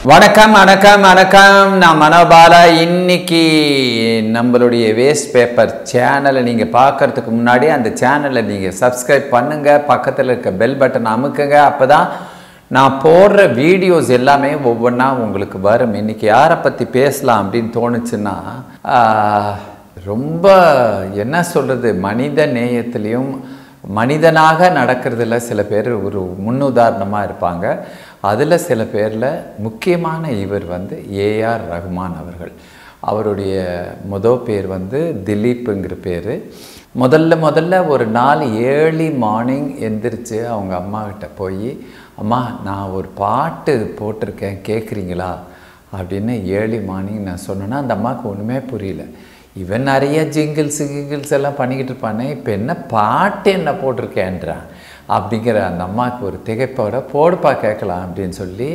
வணக்கம் வணக்கம் வணக்கம் நான் மனோபாலா இன்னைக்கு நம்மளுடைய வேஸ்ட் பேப்பர் சேனலை நீங்கள் பார்க்கறதுக்கு முன்னாடி அந்த சேனலை நீங்கள் சப்ஸ்கிரைப் பண்ணுங்கள் பக்கத்தில் இருக்க பெல் பட்டன் அமுக்குங்க அப்போ தான் நான் போடுற வீடியோஸ் எல்லாமே ஒவ்வொன்றா உங்களுக்கு வரும் இன்னைக்கு யாரை பற்றி பேசலாம் அப்படின்னு தோணுச்சுன்னா ஆஹ், ரொம்ப என்ன சொல்கிறது மனித நேயத்திலையும் மனிதனாக நடக்கிறதுல சில பேர் ஒரு முன்னுதாரணமாக இருப்பாங்க அதில் சில பேரில் முக்கியமான இவர் வந்து ஏஆர் ரஹ்மான் அவர்கள் அவருடைய முத பேர் வந்து திலீப்புங்கிற பேர் முதல்ல முதல்ல ஒரு நாள் ஏர்லி மார்னிங் எந்திரிச்சு அவங்க அம்மா கிட்ட போய் அம்மா நான் ஒரு பாட்டு போட்டிருக்கேன் கேட்குறீங்களா அப்படின்னு ஏர்லி மார்னிங் நான் சொன்னேன்னா அந்த அம்மாவுக்கு ஒன்றுமே புரியல இவன் நிறைய ஜிங்கிள்ஸ் கிங்கிள்ஸ் எல்லாம் பண்ணிக்கிட்டு இருப்பானே இப்போ என்ன பாட்டு என்ன போட்டிருக்கேன்றான் அப்படிங்கிற அந்த அம்மாவுக்கு ஒரு திகைப்போட போடுப்பா கேட்கலாம் அப்படின்னு சொல்லி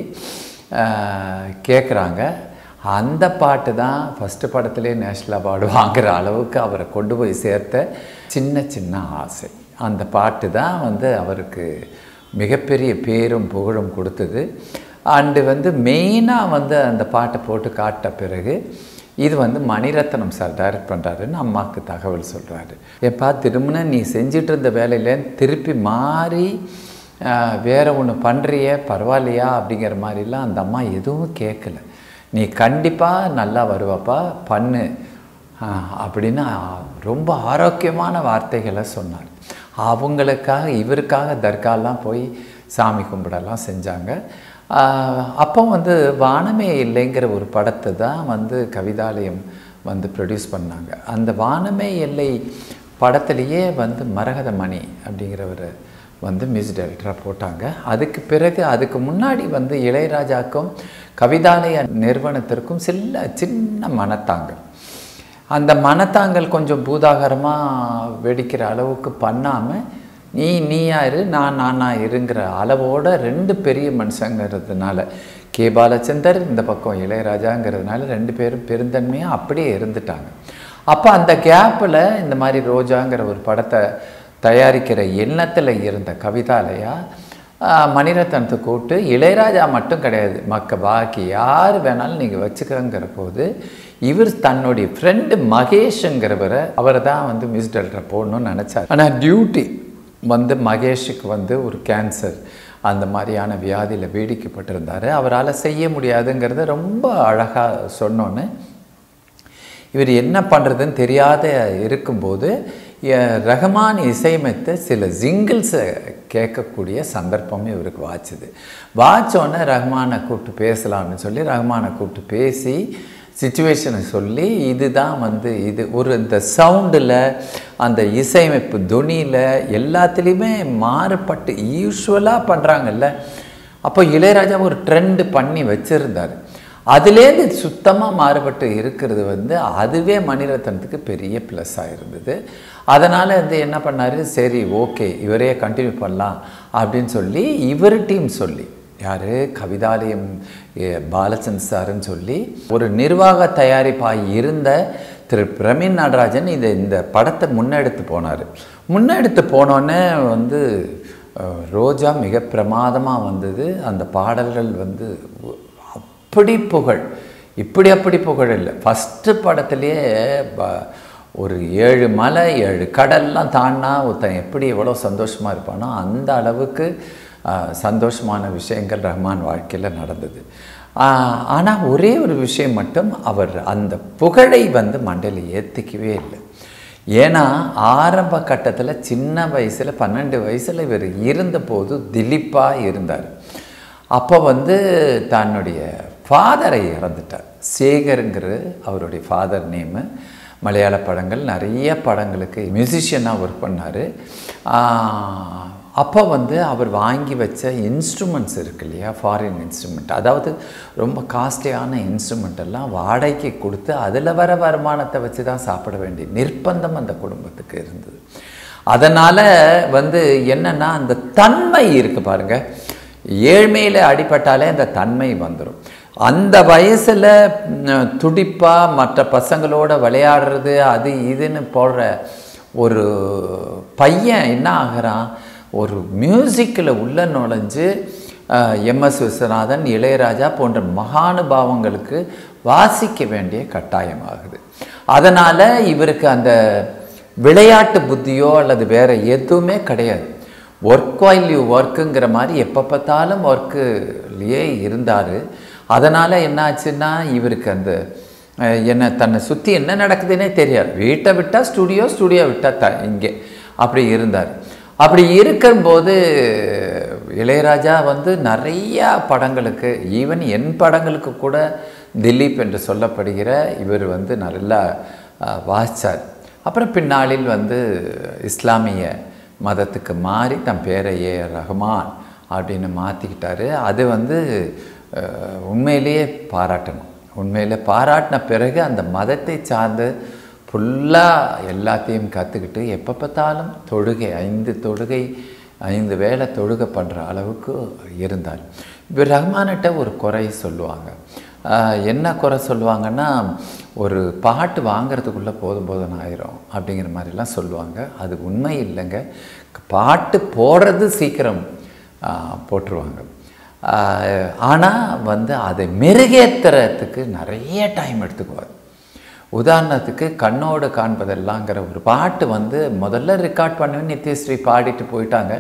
கேட்குறாங்க அந்த பாட்டு தான் ஃபஸ்ட்டு படத்துலேயே நேஷ்னல் அவார்டு வாங்குற அளவுக்கு அவரை கொண்டு போய் சேர்த்த சின்ன சின்ன ஆசை அந்த பாட்டு தான் வந்து அவருக்கு மிகப்பெரிய பேரும் புகழும் கொடுத்தது அண்டு வந்து மெயினாக வந்து அந்த பாட்டை போட்டு காட்ட பிறகு இது வந்து மணிரத்னம் சார் டைரக்ட் பண்ணுறாருன்னு அம்மாவுக்கு தகவல் சொல்கிறாரு எப்பா திரும்பின நீ செஞ்சிட்டு இருந்த வேலையில திருப்பி மாறி ஆஹ், வேற ஒன்று பண்ணுறிய பரவாயில்லையா அப்படிங்கிற மாதிரிலாம் அந்த அம்மா எதுவும் கேட்கல நீ கண்டிப்பாக நல்லா வருவாப்பா பண்ணு ஆஹ், அப்படின்னு ரொம்ப ஆரோக்கியமான வார்த்தைகளை சொன்னார் அவங்களுக்காக இவருக்காக தர்காலாம் போய் சாமி கும்பிடலாம் செஞ்சாங்க ஆஹ், அப்போ வந்து வானமே இல்லைங்கிற ஒரு படத்தை தான் வந்து கவிதாலயம் வந்து ப்ரொடியூஸ் பண்ணாங்க அந்த வானமே இல்லை படத்துலேயே வந்து மரகத மணி அப்படிங்கிறவர் வந்து மியூசிக் டைரக்டராக போட்டாங்க அதுக்கு பிறகு அதுக்கு முன்னாடி வந்து இளையராஜாக்கும் கவிதாலய நிறுவனத்திற்கும் சில சின்ன மனத்தாங்க அந்த மனத்தாங்கல் கொஞ்சம் பூதாகரமாக வெடிக்கிற அளவுக்கு பண்ணாமல் நீ நீயா இரு நான் நானா இருங்கிற அளவோட ரெண்டு பெரிய மனுஷங்கிறதுனால கே பாலச்சந்தர் இந்த பக்கம் இளையராஜாங்கிறதுனால ரெண்டு பேரும் பெருந்தன்மையாக அப்படியே இருந்துட்டாங்க அப்போ அந்த கேப்பில் இந்த மாதிரி ரோஜாங்கிற ஒரு படத்தை தயாரிக்கிற எண்ணத்தில் இருந்த கவிதாலயா ஆஹ், மணிரத்னத்தை கூப்பிட்டு இளையராஜா மட்டும் கிடையாது மக்க பாக்கி யார் வேணாலும் நீங்கள் வச்சுக்கங்கிற போது இவர் தன்னுடைய ஃப்ரெண்டு மகேஷுங்கிறவரை அவரை தான் வந்து மியூசிக் டைரக்டரை போடணும்னு நினச்சார் ஆனால் டியூட்டி வந்து மகேஷுக்கு வந்து ஒரு கேன்சர் அந்த மாதிரியான வியாதியில் பீடிக்கப்பட்டிருந்தார் அவரால் செய்ய முடியாதுங்கிறத ரொம்ப அழகாக சொன்னோன்னு இவர் என்ன பண்ணுறதுன்னு தெரியாத இருக்கும்போது எ- ரஹ்மான் இசையமைத்த சில ஜிங்கிள்ஸை கேட்கக்கூடிய சந்தர்ப்பம் இவருக்கு வாச்சுது வாச்சோன்னே ரஹ்மானை கூப்பிட்டு பேசலாம்னு சொல்லி ரஹ்மானை கூப்பிட்டு பேசி சுச்சுவேஷனை சொல்லி இதுதான் வந்து இது ஒரு இந்த சவுண்டில் அந்த இசையமைப்பு துணியில் எல்லாத்துலேயுமே மாறுபட்டு யூஸ்வலாக பண்ணுறாங்கல்ல அப்போ இளையராஜா ஒரு ட்ரெண்டு பண்ணி வச்சுருந்தார் அதுலேருந்து சுத்தமாக மாறுபட்டு இருக்கிறது வந்து அதுவே மணிரத்னத்துக்கு பெரிய ப்ளஸ்ஸாக இருந்தது அதனால் வந்து என்ன பண்ணார் சரி ஓகே இவரே கண்டினியூ பண்ணலாம் அப்படின்னு சொல்லி இவர் டீம் சொல்லி யார் கவிதாலயம் எ, பாலச்சந்த் சாருன்னு சொல்லி ஒரு நிர்வாக தயாரிப்பாக இருந்த திரு பிரவீன் நடராஜன் இதை இந்த படத்தை முன்னெடுத்து போனார் முன்னெடுத்து போனோன்னே வந்து அஹ், ரோஜா மிக பிரமாதமாக வந்தது அந்த பாடல்கள் வந்து அப்படி புகழ் இப்படி அப்படி புகழ் இல்லை ஃபஸ்ட்டு படத்துலேயே ப- ஒரு ஏழு மலை ஏழு கடல்லாம் தாண்டினா ஒருத்தன் எப்படி எவ்வளோ சந்தோஷமாக இருப்பானோ அந்த அளவுக்கு ஆஹ், சந்தோஷமான விஷயங்கள் ரஹ்மான் வாழ்க்கையில் நடந்தது ஆனால் ஒரே ஒரு விஷயம் மட்டும் அவர் அந்த புகழை வந்து மண்டையில் ஏற்றிக்கவே இல்லை ஏன்னா ஆரம்ப கட்டத்தில் சின்ன வயசில் பன்னெண்டு வயசில் இவர் இருந்தபோது திலீப்பாக இருந்தார் அப்போ வந்து தன்னுடைய ஃபாதரை இறந்துட்டார் சேகருங்கிற அவருடைய ஃபாதர் நேமு மலையாள படங்கள் நிறைய படங்களுக்கு மியூசிஷியனாக ஒர்க் பண்ணார் அப்போ வந்து அவர் வாங்கி வச்ச இன்ஸ்ட்ருமெண்ட்ஸ் இருக்கு இல்லையா ஃபாரின் இன்ஸ்ட்ருமெண்ட் அதாவது ரொம்ப காஸ்ட்லியான இன்ஸ்ட்ருமெண்ட் எல்லாம் வாடகைக்கு கொடுத்து அதில் வர வருமானத்தை வச்சு தான் சாப்பிட வேண்டிய நிர்பந்தம் அந்த குடும்பத்துக்கு இருந்தது அதனால் வந்து என்னன்னா அந்த தன்மை இருக்குது பாருங்க ஏழ்மையில் அடிபட்டாலே அந்த தன்மை வந்துடும் அந்த வயசில் துடிப்பாக மற்ற பசங்களோட விளையாடுறது அது இதுன்னு போடுற ஒரு பையன் என்ன ஆகிறான் ஒரு மியூசிக்கில் உள்ள நுழைஞ்சு எம்எஸ் விஸ்வநாதன் இளையராஜா போன்ற மகானுபாவங்களுக்கு வாசிக்க வேண்டிய கட்டாயமாகுது அதனால் இவருக்கு அந்த விளையாட்டு புத்தியோ அல்லது வேற எதுவுமே கிடையாது ஒர்க் வைல் யூ ஒர்க்குங்கிற மாதிரி எப்போ பார்த்தாலும் ஒர்க்குலேயே இருந்தார் அதனால் என்னாச்சுன்னா இவருக்கு அந்த அஹ், என்ன தன்னை சுற்றி என்ன நடக்குதுன்னே தெரியாது வீட்டை விட்டால் ஸ்டுடியோ ஸ்டுடியோ விட்டால் த இங்கே அப்படி இருந்தார் அப்படி இருக்கும்போது இளையராஜா வந்து நிறையா படங்களுக்கு ஈவன் என் படங்களுக்கு கூட திலீப் என்று சொல்லப்படுகிற இவர் வந்து நல்லா அஹ், வாசிச்சார் அப்புறம் பின்னாளில் வந்து இஸ்லாமிய மதத்துக்கு மாறி தன் பேரை ஏ ரஹ்மான் அப்படின்னு மாற்றிக்கிட்டாரு அது வந்து அஹ், உண்மையிலேயே பாராட்டணும் உண்மையிலே பாராட்டின பிறகு அந்த மதத்தை சார்ந்து ஃபுல்லாக எல்லாத்தையும் கற்றுக்கிட்டு எப்போ பார்த்தாலும் தொழுகை ஐந்து தொழுகை ஐந்து வேளை தொழுகை பண்ணுற அளவுக்கு இருந்தார் இப்போ ரஹ்மான்கிட்ட ஒரு குறை சொல்லுவாங்க ஆஹ் என்ன குறை சொல்லுவாங்கன்னா ஒரு பாட்டு வாங்குறதுக்குள்ளே போதும் போதும் ஆயிரும் அப்படிங்கிற மாதிரிலாம் சொல்லுவாங்க அது உண்மை இல்லைங்க பாட்டு போடுறது சீக்கிரம் ஆஹ் போட்டுருவாங்க ஆனால் வந்து அதை மெருகேற்றுறதுக்கு நிறைய டைம் எடுத்துக்குவார் உதாரணத்துக்கு கண்ணோடு காண்பதெல்லாங்கிற ஒரு பாட்டு வந்து முதல்ல ரெக்கார்ட் பண்ணவே நித்யஸ்ரீ பாடிட்டு போயிட்டாங்க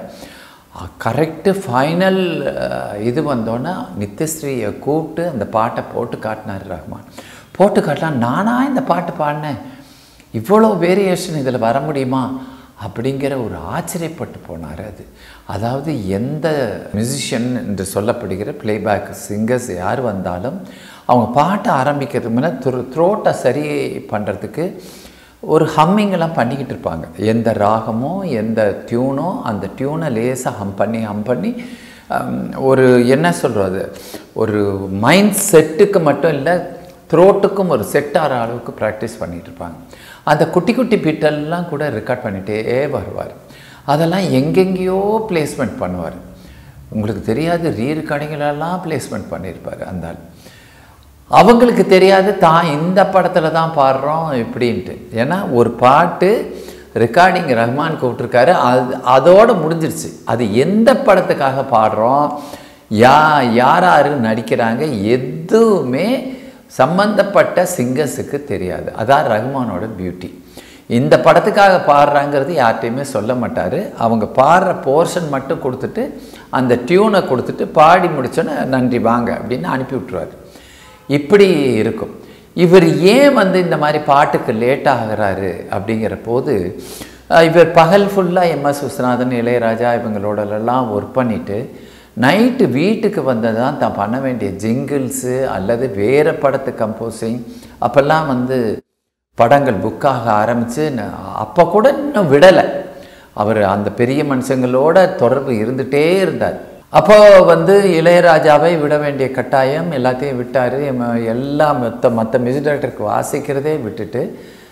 கரெக்டு ஃபைனல் இது வந்தோன்னே நித்யஸ்ரீயை கூப்பிட்டு அந்த பாட்டை போட்டு காட்டினார் ரஹ்மான் போட்டு காட்டலாம் நானா இந்த பாட்டு பாடினேன் இவ்வளோ வேரியேஷன் இதில் வர முடியுமா அப்படிங்கிற ஒரு ஆச்சரியப்பட்டு போனார் அது அதாவது எந்த மியூசிஷியன் என்று சொல்லப்படுகிற பிளேபேக் சிங்கர்ஸ் யார் வந்தாலும் அவங்க பாட்டை ஆரம்பிக்கிறதுக்கு முன்னே த்ரோ த்ரோட்டை சரி பண்ணுறதுக்கு ஒரு ஹம்மிங்கெல்லாம் பண்ணிக்கிட்டு இருப்பாங்க எந்த ராகமோ எந்த டியூனோ அந்த டியூனை லேசாக ஹம் பண்ணி ஹம் பண்ணி ஹம், ஒரு என்ன சொல்கிறது ஒரு மைண்ட் செட்டுக்கு மட்டும் இல்லை த்ரோட்டுக்கும் ஒரு செட் ஆகிற அளவுக்கு ப்ராக்டிஸ் பண்ணிகிட்டு இருப்பாங்க அந்த குட்டி குட்டி பீட்டெல்லாம் கூட ரெக்கார்ட் பண்ணிகிட்டே வருவார் அதெல்லாம் எங்கெங்கேயோ பிளேஸ்மெண்ட் பண்ணுவார் உங்களுக்கு தெரியாது ரீ ரெக்கார்டிங்களெல்லாம் பிளேஸ்மெண்ட் பண்ணியிருப்பார் அந்த ஆள் அவங்களுக்கு தெரியாது தான் இந்த படத்தில் தான் பாடுறோம் இப்படின்ட்டு ஏன்னா ஒரு பாட்டு ரெக்கார்டிங் ரஹ்மான் கூப்பிட்ருக்காரு அது அதோடு முடிஞ்சிருச்சு அது எந்த படத்துக்காக பாடுறோம் யா யார் யார் நடிக்கிறாங்க எதுவுமே சம்பந்தப்பட்ட சிங்கர்ஸுக்கு தெரியாது அதான் ரஹ்மானோட பியூட்டி இந்த படத்துக்காக பாடுறாங்கிறது யார்கிட்டையுமே சொல்ல மாட்டார் அவங்க பாடுற போர்ஷன் மட்டும் கொடுத்துட்டு அந்த டியூனை கொடுத்துட்டு பாடி முடிச்சோன்னே நன்றி வாங்க அப்படின்னு அனுப்பி விட்ருவார் இப்படி இருக்கும் இவர் ஏன் வந்து இந்த மாதிரி பாட்டுக்கு லேட் ஆகிறாரு அப்படிங்கிற போது அஹ், இவர் பகல் ஃபுல்லாக எம்எஸ் விஸ்வநாதன் இளையராஜா இவங்களோடலாம் ஒர்க் பண்ணிவிட்டு நைட்டு வீட்டுக்கு வந்து தான் தான் பண்ண வேண்டிய ஜிங்கிள்ஸு அல்லது வேறு படத்து கம்போசிங் அப்போல்லாம் வந்து படங்கள் புக்காக ஆரம்பித்து அப்போ கூட இன்னும் விடலை அவர் அந்த பெரிய மனுஷங்களோட தொடர்பு இருந்துகிட்டே இருந்தார் அப்போ வந்து இளையராஜாவை விட வேண்டிய கட்டாயம் எல்லாத்தையும் விட்டார் எல்லா மொத்த மற்ற மியூசிக் டைரக்டருக்கு வாசிக்கிறதே விட்டுட்டு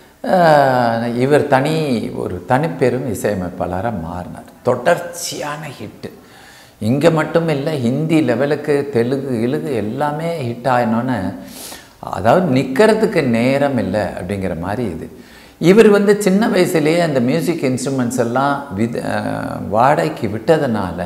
ஆஹ், இவர் தனி ஒரு தனிப்பெரும் இசையமைப்பாளராக மாறினார் தொடர்ச்சியான ஹிட்டு இங்கே மட்டும் இல்லை ஹிந்தி லெவலுக்கு தெலுங்கு இழுகு எல்லாமே ஹிட் ஆயினோன்னு அதாவது நிற்கிறதுக்கு நேரம் இல்லை அப்படிங்கிற மாதிரி இது இவர் வந்து சின்ன வயசுலேயே அந்த மியூசிக் இன்ஸ்ட்ருமெண்ட்ஸ் எல்லாம் வித் அஹ், வாடகைக்கு விட்டதுனால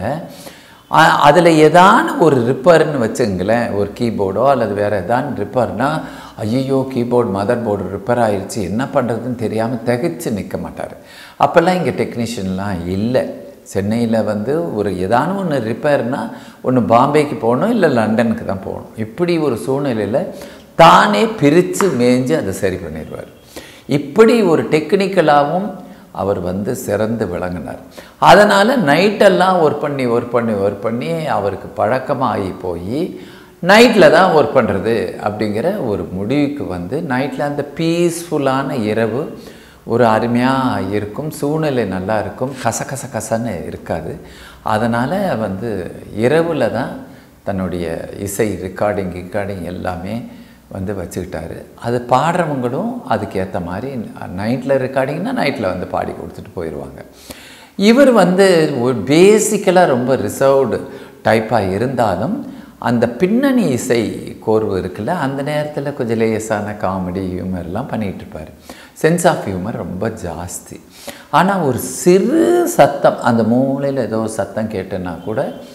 அதில் ஏதான ஒரு ரிப்பர்னு வச்சுங்களேன் ஒரு கீபோர்டோ அல்லது வேறு ஏதான ரிப்பர்னா ஐயோ கீபோர்டு மதர் போர்டு ரிப்பேர் ஆயிடுச்சு என்ன பண்ணுறதுன்னு தெரியாமல் திகைச்சு நிற்க மாட்டார் அப்போல்லாம் இங்கே டெக்னீஷியன்லாம் இல்லை சென்னையில் வந்து ஒரு ஏதான ஒன்று ரிப்பேர்னா ஒன்று பாம்பேக்கு போகணும் இல்லை லண்டனுக்கு தான் போகணும் இப்படி ஒரு சூழ்நிலையில் தானே பிரித்து மேய்ஞ்சு அதை சரி பண்ணிடுவார் இப்படி ஒரு டெக்னிக்கலாகவும் அவர் வந்து சிறந்து விளங்கினார் அதனால் நைட்டெல்லாம் ஒர்க் பண்ணி ஒர்க் பண்ணி ஒர்க் பண்ணி அவருக்கு பழக்கமாகி போய் நைட்டில் தான் ஒர்க் பண்ணுறது அப்படிங்கிற ஒரு முடிவுக்கு வந்து நைட்டில் அந்த பீஸ்ஃபுல்லான இரவு ஒரு அருமையாக இருக்கும் சூழ்நிலை நல்லா இருக்கும் கசகச கசன்னு இருக்காது அதனால் வந்து இரவில் தான் தன்னுடைய இசை ரெக்கார்டிங் ரெக்கார்டிங் எல்லாமே வந்து வச்சுக்கிட்டாரு அது பாடுறவங்களும் அதுக்கு ஏற்ற மாதிரி நைட்டில் ரெக்கார்டிங்னா நைட்டில் வந்து பாடி கொடுத்துட்டு போயிடுவாங்க இவர் வந்து ஒரு பேசிக்கலாக ரொம்ப ரிசர்வ்டு டைப்பாக இருந்தாலும் அந்த பின்னணி இசை கோர்வு இருக்குல்ல அந்த நேரத்தில் கொஞ்சம் லேசான காமெடி ஹியூமர்லாம் பண்ணிகிட்டு இருப்பார் சென்ஸ் ஆஃப் ஹியூமர் ரொம்ப ஜாஸ்தி ஆனால் ஒரு சிறு சத்தம் அந்த மூலையில் ஏதோ சத்தம் கேட்டேன்னா கூட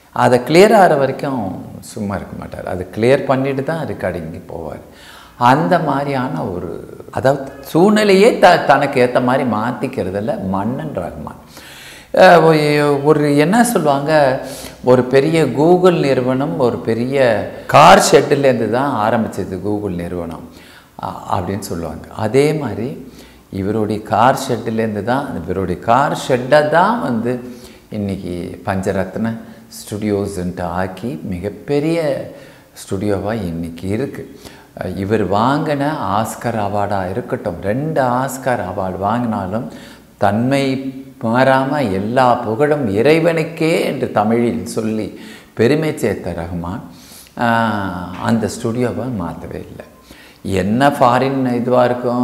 அதை clear ஆகிற வரைக்கும் சும்மா இருக்க மாட்டார் அது clear பண்ணிட்டு தான் ரெக்கார்டிங்கு போவார் அந்த மாதிரியான ஒரு அதாவது சூழ்நிலையே த தனக்கு ஏற்ற மாதிரி மாற்றிக்கிறதுல மன்னன் ரஹ்மான் அஹ் ஒ- ஒரு என்ன சொல்லுவாங்க ஒரு பெரிய கூகுள் நிறுவனம் ஒரு பெரிய கார் ஷெட்டுலேருந்து தான் ஆரம்பிச்சது கூகுள் நிறுவனம் அ- அப்படின்னு சொல்லுவாங்க அதே மாதிரி இவருடைய கார் ஷெட்டுலேருந்து தான் இவருடைய கார் ஷெட்டை தான் வந்து இன்னைக்கு பஞ்சரத்ன ஸ்டுடியோஸ்ன்ட்டு ஆக்கி மிகப்பெரிய ஸ்டுடியோவாக இன்னைக்கு இருக்குது இவர் வாங்கின ஆஸ்கர் அவார்டாக இருக்கட்டும் ரெண்டு ஆஸ்கர் அவார்டு வாங்கினாலும் தன்மை மாறாமல் எல்லா புகழும் இறைவனுக்கே என்று தமிழில் சொல்லி பெருமை சேர்த்த ரஹ்மான் ஆஹ், அந்த ஸ்டுடியோவை மாற்றவே இல்லை என்ன ஃபாரின் இதுவாக இருக்கும்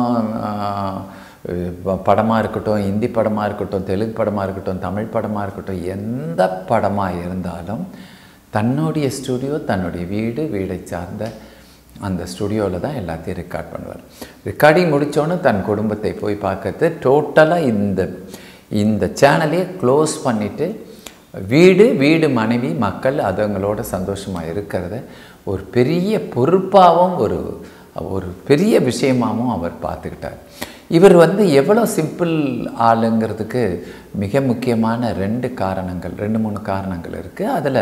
படமாக இருக்கட்டும் ஹிந்தி படமாக இருக்கட்டும் தெலுங்கு படமாக இருக்கட்டும் தமிழ் படமாக இருக்கட்டும் எந்த படமாக இருந்தாலும் தன்னுடைய ஸ்டுடியோ தன்னுடைய வீடு வீடை சார்ந்த அந்த ஸ்டுடியோவில் தான் எல்லாத்தையும் ரெக்கார்ட் பண்ணுவார் ரெக்கார்டிங் முடித்தோன்னே தன் குடும்பத்தை போய் பார்க்கறது டோட்டலாக இந்த இந்த சேனலையே க்ளோஸ் பண்ணிவிட்டு வீடு வீடு மனைவி மக்கள் அதுங்களோட சந்தோஷமாக இருக்கிறத ஒரு பெரிய பொறுப்பாகவும் ஒரு ஒரு பெரிய விஷயமாகவும் அவர் பார்த்துக்கிட்டார் இவர் வந்து எவ்வளோ சிம்பிள் ஆளுங்கிறதுக்கு மிக முக்கியமான ரெண்டு காரணங்கள் ரெண்டு மூணு காரணங்கள் இருக்குது அதில்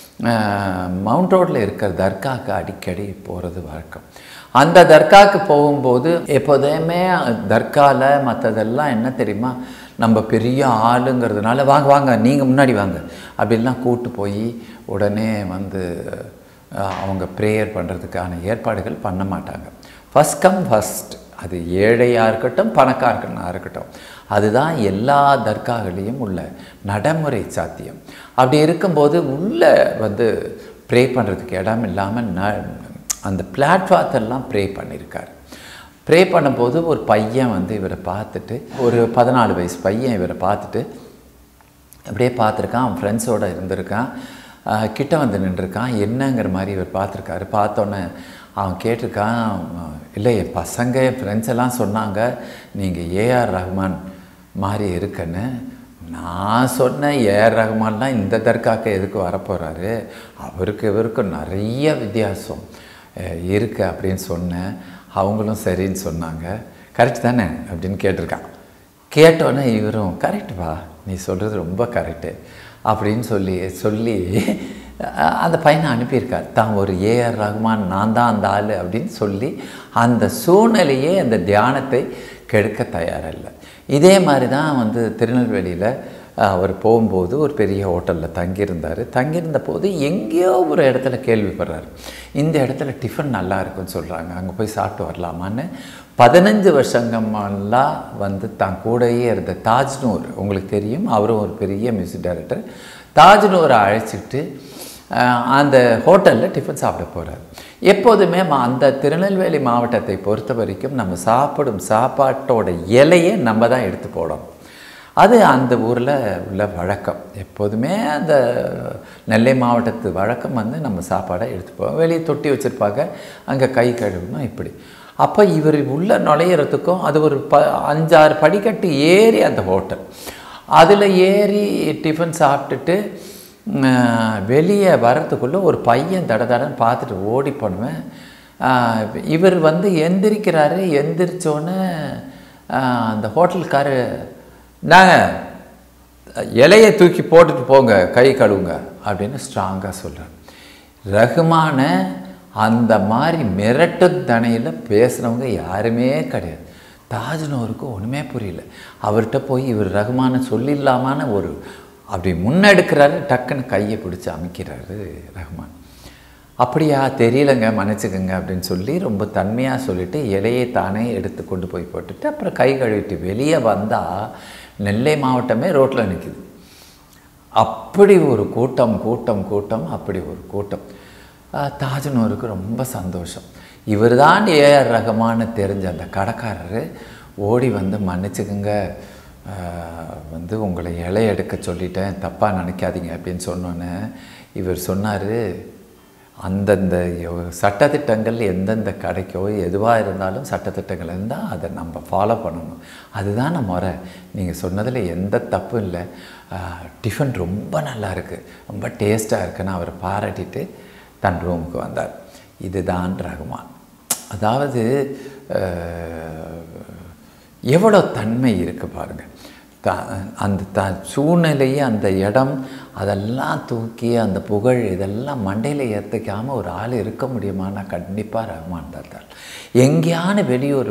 மவுண்ட் ரோட்டில் இருக்கிற தர்காவுக்கு அடிக்கடி போகிறது வழக்கம் அந்த தர்காவுக்கு போகும்போது எப்போதுமே தர்காவில் மற்றதெல்லாம் என்ன தெரியுமா நம்ம பெரிய ஆளுங்கிறதுனால வாங்க வாங்க நீங்கள் முன்னாடி வாங்க அப்படின்லாம் கூட்டு போய் உடனே வந்து அஹ், அவங்க ப்ரேயர் பண்ணுறதுக்கான ஏற்பாடுகள் பண்ண மாட்டாங்க ஃபஸ்ட் கம் ஃபஸ்ட் அது ஏழையாக இருக்கட்டும் பணக்காரனாக இருக்கட்டும் அதுதான் எல்லா தர்காகளையும் உள்ள நடைமுறை சாத்தியம் அப்படி இருக்கும்போது உள்ளே வந்து ப்ரே பண்ணுறதுக்கு இடம் இல்லாமல் ந அந்த பிளாட்ஃபார்த்தெல்லாம் ப்ரே பண்ணியிருக்காரு ப்ரே பண்ணும்போது ஒரு பையன் வந்து இவரை பார்த்துட்டு ஒரு பதினாலு வயசு பையன் இவரை பார்த்துட்டு அப்படியே பார்த்துருக்கான் அவன் ஃப்ரெண்ட்ஸோடு இருந்திருக்கான் ஆஹ் கிட்ட வந்து நின்றுருக்கான் என்னங்கிற மாதிரி இவர் பார்த்துருக்காரு பார்த்தோன்னே அவன் கேட்டிருக்கான் இல்லை என் பசங்க என் ஃப்ரெண்ட்ஸ் எல்லாம் சொன்னாங்க நீங்கள் ஏஆர் ரஹ்மான் மாதிரி இருக்குன்னு நான் சொன்ன ஏஆர் ரஹ்மான்லாம் இந்த தர்காக்கு எதுக்கு வரப்போகிறாரு அவருக்கு இவருக்கும் நிறைய வித்தியாசம் அஹ் இருக்கு அப்படின்னு சொன்னேன் அவங்களும் சரின்னு சொன்னாங்க கரெக்ட் தானே அப்படின்னு கேட்டிருக்கான் கேட்டோன்னே இவரும் கரெக்ட் வா நீ சொல்கிறது ரொம்ப கரெக்டு அப்படின்னு சொல்லி சொல்லி அஹ், அந்த பையனை அனுப்பியிருக்கார் தான் ஒரு ஏஆர் ரஹ்மான் நான் தான் அந்த ஆள் அப்படின்னு சொல்லி அந்த சூழ்நிலையே அந்த தியானத்தை கெடுக்க தயாரில்லை இதே மாதிரி தான் வந்து திருநெல்வேலியில் அவர் போகும்போது ஒரு பெரிய ஹோட்டலில் தங்கியிருந்தார் தங்கியிருந்த போது எங்கேயோ ஒரு இடத்துல கேள்விப்படுறாரு இந்த இடத்துல டிஃபன் நல்லா இருக்குன்னு சொல்கிறாங்க அங்கே போய் சாப்பிட்டு வரலாமான்னு பதினஞ்சு வருஷங்கமெல்லாம் வந்து தான் கூடயே இருந்த தாஜ்னூர் உங்களுக்கு தெரியும் அவரும் ஒரு பெரிய மியூசிக் டைரக்டர் தாஜ்னூரை அழைச்சிட்டு அஹ், அந்த ஹோட்டலில் டிஃபன் சாப்பிட போகிறார் எப்போதுமே மா- அந்த திருநெல்வேலி மாவட்டத்தை பொறுத்த வரைக்கும் நம்ம சாப்பிடும் சாப்பாட்டோட இலையை நம்ம தான் எடுத்து போடணும் அது அந்த ஊரில் உள்ள வழக்கம் எப்போதுமே அந்த நெல்லை மாவட்டத்து வழக்கம் வந்து நம்ம சாப்பாடை எடுத்துப்போம் வெளியே தொட்டி வச்சுருப்பாங்க அங்கே கை கழுவணும் இப்படி அப்போ இவர் உள்ளே நுழையிறதுக்கும் அது ஒரு ப அஞ்சாறு படிக்கட்டு ஏறி அந்த ஹோட்டல் அதில் ஏறி டிஃபன் சாப்பிட்டுட்டு ம், வெளியே வரத்துக்குள்ளே ஒரு பையன் தட தடன்னு பார்த்துட்டு ஓடி போனவன் ஆஹ், இவர் வந்து எந்திரிக்கிறாரு எந்திரிச்சோன்னே ஆஹ், அந்த ஹோட்டல்காரு நாங்கள் இலையை தூக்கி போட்டுட்டு போங்க கை கழுவுங்க அப்படின்னு ஸ்ட்ராங்காக சொல்கிறார் ரகுமான அந்த மாதிரி மிரட்டு தனையில் பேசுனவங்க யாருமே கிடையாது தாஜ்னூருக்கு ஒன்றுமே புரியல அவர்கிட்ட போய் இவர் ரகுமான சொல்லிடலாமான்னு ஒரு அப்படி முன்னெடுக்கிறாரு டக்குன்னு கையை பிடிச்சி அமைக்கிறாரு ரஹ்மான் அப்படியா தெரியலங்க மன்னிச்சுக்கோங்க அப்படின்னு சொல்லி ரொம்ப தன்மையாக சொல்லிட்டு இலையை தானே எடுத்து கொண்டு போய் போட்டுட்டு அப்புறம் கை கழுவிட்டு வெளியே வந்தால் நெல்லை மாவட்டமே ரோட்டில் நிற்குது அப்படி ஒரு கூட்டம் கூட்டம் கூட்டம் அப்படி ஒரு கூட்டம் ஆஹ் தாஜ்னூருக்கு ரொம்ப சந்தோஷம் இவர் தான் ஏஆர் ரகமான்னு தெரிஞ்ச அந்த கடைக்காரரு ஓடி வந்து மன்னிச்சுக்குங்க ஆஹ் வந்து உங்களை இலை எடுக்க சொல்லிட்டேன் தப்பாக நினைக்காதீங்க அப்படின்னு சொன்னோன்னே இவர் சொன்னார் அந்தந்த யோ- சட்டதிட்டங்கள் எந்தெந்த கிடைக்கோ எதுவாக இருந்தாலும் சட்டத்திட்டங்கள் இருந்தால் அதை நம்ம ஃபாலோ பண்ணணும் அதுதான் முறை நீங்கள் சொன்னதில் எந்த தப்பும் இல்லை ஆஹ், டிஃபன் ரொம்ப நல்லா இருக்குது ரொம்ப டேஸ்ட்டாக இருக்குன்னு அவர் பாராட்டிட்டு தன் ரூமுக்கு வந்தார் இதுதான் ரகுமான் அதாவது அஹ், எவ்வளோ தன்மை இருக்குது பாருங்கள் த அந்த த சூழ்நிலையே அந்த இடம் அதெல்லாம் தூக்கி அந்த புகழ் இதெல்லாம் மண்டையில் ஏற்றிக்காமல் ஒரு ஆள் இருக்க முடியுமானா கண்டிப்பாக ரஹ்மான் தான் தான் எங்கேயான வெளியூர்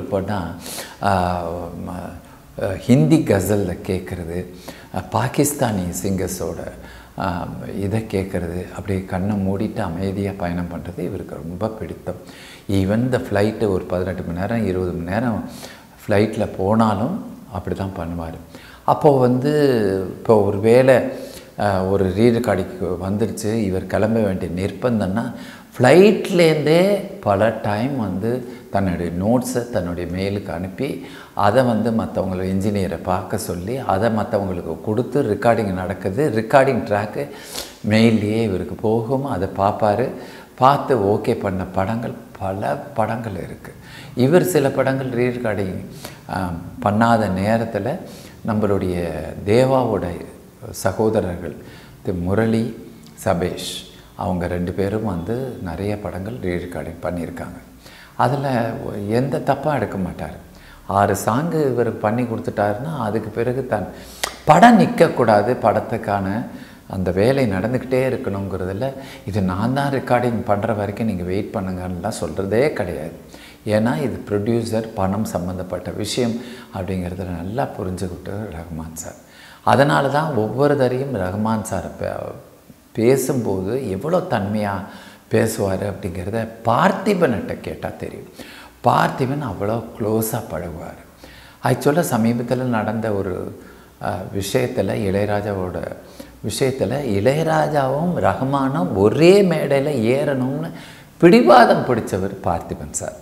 போனால் ஹிந்தி கசலில் கேட்குறது பாகிஸ்தானி சிங்கர்ஸோட ஆஹ், இதை கேட்குறது அப்படியே கண்ணை மூடிட்டு அமைதியாக பயணம் பண்ணுறது இவருக்கு ரொம்ப பிடித்தம் ஈவன் இந்த ஃப்ளைட்டு ஒரு பதினெட்டு மணி நேரம் இருபது மணி நேரம் ஃப்ளைட்டில் போனாலும் அப்படி தான் பண்ணுவார் அப்போது வந்து இப்போ ஒரு வேளை ஆஹ், ஒரு ரீடு கடைக்கு வந்துடுச்சு இவர் கிளம்ப வேண்டிய நிர்பந்தம்னா ஃப்ளைட்லேருந்தே பல டைம் வந்து தன்னுடைய நோட்ஸை தன்னுடைய மெயிலுக்கு அனுப்பி அதை வந்து மற்றவங்கள இன்ஜினியரை பார்க்க சொல்லி அதை மற்றவங்களுக்கு கொடுத்து ரெக்கார்டிங் நடக்குது ரெக்கார்டிங் ட்ராக்கு மெயில்லையே இவருக்கு போகும் அதை பார்ப்பாரு பார்த்து ஓகே பண்ண படங்கள் பல படங்கள் இருக்குது இவர் சில படங்கள் ரீரெக்கார்டிங் பண்ணாத நேரத்தில் நம்மளுடைய தேவாவோட சகோதரர்கள் திரு முரளி சபேஷ் அவங்க ரெண்டு பேரும் வந்து நிறைய படங்கள் ரீரெக்கார்டிங் பண்ணியிருக்காங்க அதில் எந்த தப்பாக எடுக்க மாட்டார் ஆறு சாங்கு இவர் பண்ணி கொடுத்துட்டாருன்னா அதுக்கு பிறகு தன் படம் நிற்கக்கூடாது படத்துக்கான அந்த வேலை நடந்துக்கிட்டே இருக்கணுங்கிறதுல இது நான் தான் ரெக்கார்டிங் பண்ணுற வரைக்கும் நீங்கள் வெயிட் பண்ணுங்கன்னுலாம் சொல்கிறதே கிடையாது ஏன்னா இது ப்ரொடியூசர் பணம் சம்மந்தப்பட்ட விஷயம் அப்படிங்கிறத நல்லா புரிஞ்சுக்கிட்டு ரஹ்மான் சார் அதனால தான் ஒவ்வொரு தரையும் ரஹ்மான் சாரை பே பேசும்போது எவ்வளோ தன்மையாக பேசுவார் அப்படிங்கிறத பார்த்திபன்கிட்ட கேட்டால் தெரியும் பார்த்திபன் அவ்வளோ க்ளோஸாக பழகுவார் ஆக்சுவலாக சமீபத்தில் நடந்த ஒரு விஷயத்தில் இளையராஜாவோட விஷயத்தில் இளையராஜாவும் ரஹ்மானும் ஒரே மேடையில் ஏறணும்னு பிடிவாதம் பிடிச்சவர் பார்த்திபன் சார்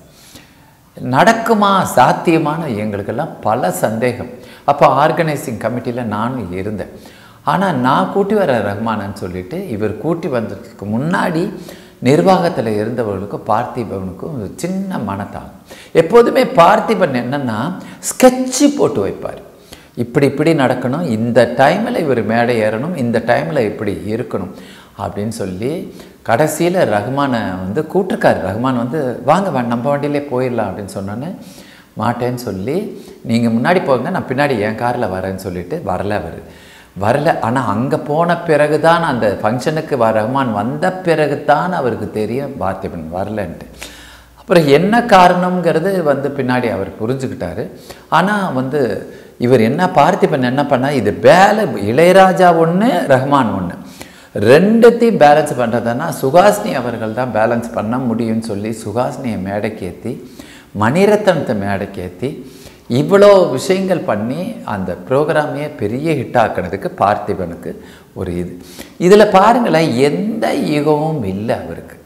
நடக்குமா சாத்தியமான எங்களுக்கெல்லாம் பல சந்தேகம் அப்போ ஆர்கனைசிங் கமிட்டியில் நானும் இருந்தேன் ஆனால் நான் கூட்டி வர ரஹ்மானன்னு சொல்லிட்டு இவர் கூட்டி வந்ததுக்கு முன்னாடி நிர்வாகத்தில் இருந்தவர்களுக்கும் பார்த்திபனுக்கும் ஒரு சின்ன மனத்தாகும் எப்போதுமே பார்த்திபன் என்னென்னா ஸ்கெட்சு போட்டு வைப்பார் இப்படி இப்படி நடக்கணும் இந்த டைமில் இவர் மேடை ஏறணும் இந்த டைமில் இப்படி இருக்கணும் அப்படின்னு சொல்லி கடைசியில் ரஹ்மானை வந்து கூட்டிருக்காரு ரஹ்மான் வந்து வாங்க வா நம்ம வண்டியிலே போயிடலாம் அப்படின்னு சொன்னோன்னே மாட்டேன்னு சொல்லி நீங்கள் முன்னாடி போங்க நான் பின்னாடி என் காரில் வரேன்னு சொல்லிட்டு வரல அவர் வரல ஆனால் அங்கே போன பிறகு தான் அந்த ஃபங்க்ஷனுக்கு வ ரஹ்மான் வந்த பிறகு தான் அவருக்கு தெரியும் பார்த்திபன் வரலன்ட்டு அப்புறம் என்ன காரணங்கிறது வந்து பின்னாடி அவர் புரிஞ்சுக்கிட்டாரு ஆனால் வந்து இவர் என்ன பார்த்திபன் என்ன பண்ணால் இது பேல இளையராஜா ஒன்று ரஹ்மான் ஒன்று ரெண்டுத்தையும் பேலன்ஸ் பண்ணுறதுன்னா சுகாசினி அவர்கள் தான் பேலன்ஸ் பண்ண முடியும்னு சொல்லி சுகாசினியை மேடைக்கு ஏற்றி மணிரத்னத்தை மேடைக்கு ஏற்றி இவ்வளோ விஷயங்கள் பண்ணி அந்த ப்ரோக்ராமையே பெரிய ஹிட் ஆக்கினதுக்கு பார்த்திபனுக்கு ஒரு இது இதில் பாருங்களேன் எந்த ஈகமும் இல்லை அவருக்கு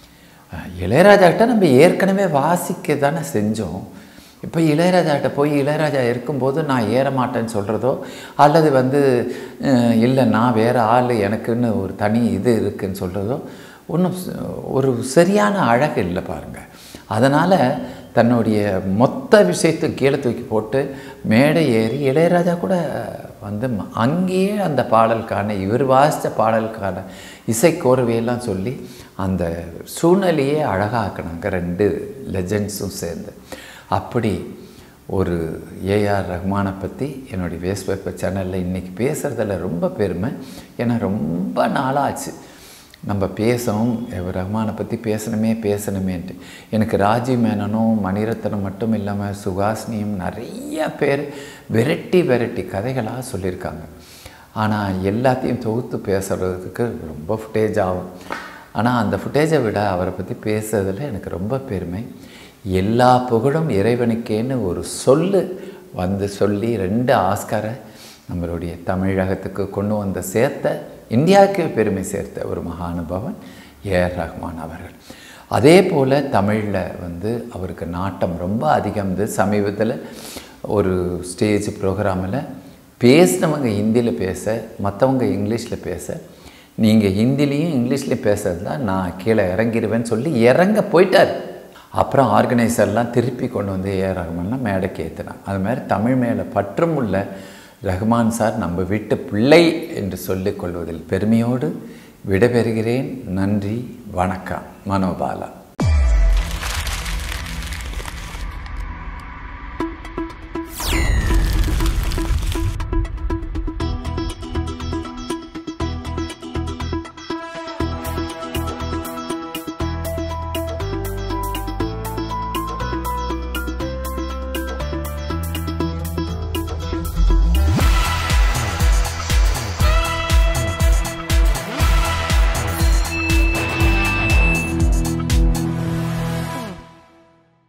இளையராஜா கிட்ட நம்ம ஏற்கனவே வாசிக்க தானே செஞ்சோம் இப்போ இளையராஜாட்ட போய் இளையராஜா இருக்கும்போது நான் ஏற மாட்டேன்னு சொல்கிறதோ அல்லது வந்து இல்லை நான் வேறு ஆள் எனக்குன்னு ஒரு தனி இது இருக்குன்னு சொல்கிறதோ ஒன்றும் ஒரு சரியான அழகு இல்லை பாருங்கள் அதனால் தன்னுடைய மொத்த விஷயத்தை கீழே தூக்கி போட்டு மேடை ஏறி இளையராஜா கூட வந்து அங்கேயே அந்த பாடலுக்கான இவர் வாசித்த பாடலுக்கான இசைக்கோர்வையெல்லாம் சொல்லி அந்த சூழ்நிலையே அழகாக்கினாங்க ரெண்டு லெஜண்ட்ஸும் சேர்ந்து அப்படி ஒரு ஏஆர் ரஹ்மானை பற்றி என்னுடைய வேஸ்பேப்பர் சேனலில் இன்றைக்கி பேசுகிறதுல ரொம்ப பெருமை ஏன்னா ரொம்ப நாளாச்சு நம்ம பேசணும் ரஹ்மானை பற்றி பேசணுமே பேசணுமேன்ட்டு எனக்கு ராஜீவ் மேனனும் மணிரத்னம் மட்டும் இல்லாமல் சுகாசினியும் நிறைய பேர் வெரைட்டி வெரைட்டி கதைகளாக சொல்லியிருக்காங்க ஆனால் எல்லாத்தையும் தொகுத்து பேசுகிறதுக்கு ரொம்ப ஃபுட்டேஜ் ஆகும் ஆனால் அந்த ஃபுட்டேஜை விட அவரை பற்றி பேசுறதுல எனக்கு ரொம்ப பெருமை எல்லா புகழும் இறைவனுக்கேன்னு ஒரு சொல்லு வந்து சொல்லி ரெண்டு ஆஸ்காரை நம்மளுடைய தமிழகத்துக்கு கொண்டு வந்த சேர்த்த இந்தியாவுக்கு பெருமை சேர்த்த ஒரு மகானுபவன் ஏஆர் ரஹ்மான் அவர்கள் அதே போல் தமிழில் வந்து அவருக்கு நாட்டம் ரொம்ப அதிகம் இருந்து சமீபத்தில் ஒரு ஸ்டேஜ் ப்ரோக்ராமில் பேசினவங்க ஹிந்தியில் பேச மற்றவங்க இங்கிலீஷில் பேச நீங்கள் ஹிந்திலையும் இங்கிலீஷ்லேயும் பேசுறது தான் நான் கீழே இறங்கிடுவேன்னு சொல்லி இறங்க போயிட்டார் அப்புறம் ஆர்கனைசர்லாம் திருப்பி கொண்டு வந்து ஏ ரஹ்மான்லாம் மேடைக்கு ஏற்றினான் அது மாதிரி தமிழ் மேலே பற்றும் உள்ள ரஹ்மான் சார் நம்ம வீட்டு பிள்ளை என்று சொல்லிக் கொள்வதில் பெருமையோடு விடைபெறுகிறேன் நன்றி வணக்கம் மனோபாலா